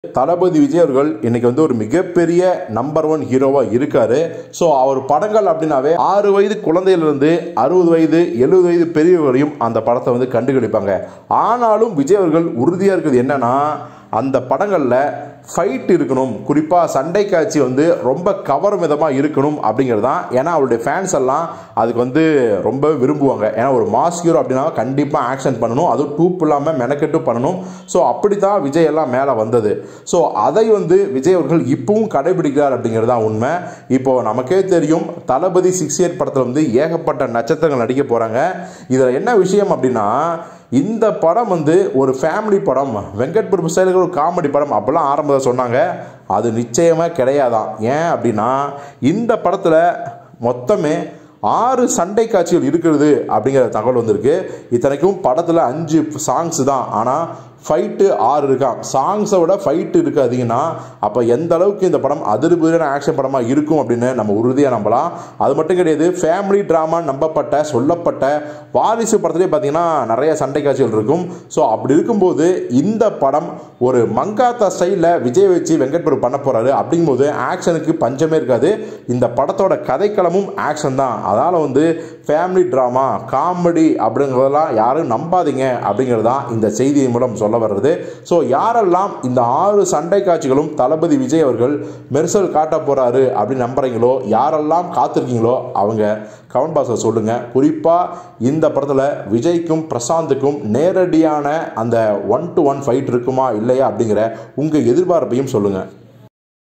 தளபதி விஜய் அவர்கள் இன்னைக்கு வந்து ஒரு மிகப்பெரிய நம்பர் ஒன் ஹீரோவா இருக்காரு ஸோ அவர் படங்கள் அப்படின்னாவே ஆறு வயது குழந்தையிலிருந்து அறுபது வயது எழுபது வயது பெரியவர்களையும் அந்த படத்தை வந்து கண்டுகளிப்பாங்க ஆனாலும் விஜய் அவர்கள் உறுதியாக இருக்குது என்னன்னா அந்த படங்களில் ஃபைட் இருக்கணும் குறிப்பாக சண்டை காட்சி வந்து ரொம்ப கவரும் விதமாக இருக்கணும் அப்படிங்கிறது தான் ஏன்னா அவருடைய ஃபேன்ஸ் எல்லாம் அதுக்கு வந்து ரொம்ப விரும்புவாங்க ஏன்னா ஒரு மாஸ் ஹீரோ அப்படின்னா கண்டிப்பாக ஆக்ஷன் பண்ணணும் அதுவும் டூப் இல்லாமல் மெனக்கெட்டு பண்ணணும் ஸோ அப்படி தான் விஜய் எல்லாம் மேலே வந்தது ஸோ அதை வந்து விஜய் அவர்கள் இப்பவும் கடைபிடிக்கிறார் அப்படிங்கிறது தான் உண்மை இப்போ நமக்கே தெரியும் தளபதி சிக்ஸ் இயர் படத்தில் வந்து ஏகப்பட்ட நட்சத்திரங்கள் நடிக்க போகிறாங்க இதில் என்ன விஷயம் அப்படின்னா இந்த படம் வந்து ஒரு ஃபேமிலி படம் வெங்கட் பிரபு ஸ்டைலுக்கு ஒரு காமெடி படம் அப்போல்லாம் ஆரம்பத்தில் சொன்னாங்க அது நிச்சயமாக கிடையாதான் ஏன் அப்படின்னா இந்த படத்தில் மொத்தமே ஆறு சண்டை காட்சிகள் இருக்கிறது அப்படிங்கிற தகவல் வந்திருக்கு இத்தனைக்கும் படத்தில் அஞ்சு சாங்ஸ் தான் ஆனால் ஃபைட்டு ஆறு இருக்கான் சாங்ஸை விட ஃபைட்டு இருக்குது அதிகம்னா அப்போ எந்த அளவுக்கு இந்த படம் அதிர்புதிரான ஆக்ஷன் படமாக இருக்கும் அப்படின்னு நம்ம உறுதியாக நம்பலாம் அது மட்டும் கிடையாது ஃபேமிலி ட்ராமா நம்பப்பட்ட சொல்லப்பட்ட வாரிசு படத்துலேயே பார்த்தீங்கன்னா நிறைய சண்டை காட்சிகள் இருக்கும் ஸோ அப்படி இருக்கும்போது இந்த படம் ஒரு மங்காத்தா ஸ்டைலில் விஜய் வச்சு வெங்கட் பிரபு பண்ண போகிறாரு அப்படிங்கும்போது ஆக்ஷனுக்கு பஞ்சமே இருக்காது இந்த படத்தோட கதைக்களமும் ஆக்ஷன் தான் அதனால் வந்து ஃபேமிலி ட்ராமா காமெடி அப்படிங்கிறதெல்லாம் யாரும் நம்பாதீங்க அப்படிங்கிறது தான் இந்த செய்தியின் மூலம் சொல்ல வர்றது ஸோ யாரெல்லாம் இந்த ஆறு சண்டை காட்சிகளும் தளபதி விஜய் அவர்கள் மெர்சல் காட்ட போகிறாரு அப்படின்னு நம்புறீங்களோ யாரெல்லாம் காத்திருக்கீங்களோ அவங்க கமெண்ட் பாக்ஸில் சொல்லுங்கள் குறிப்பாக இந்த படத்தில் விஜய்க்கும் பிரசாந்துக்கும் நேரடியான அந்த ஒன் டு ஒன் ஃபைட் இருக்குமா இல்லையா அப்படிங்கிற உங்கள் எதிர்பார்ப்பையும் சொல்லுங்கள்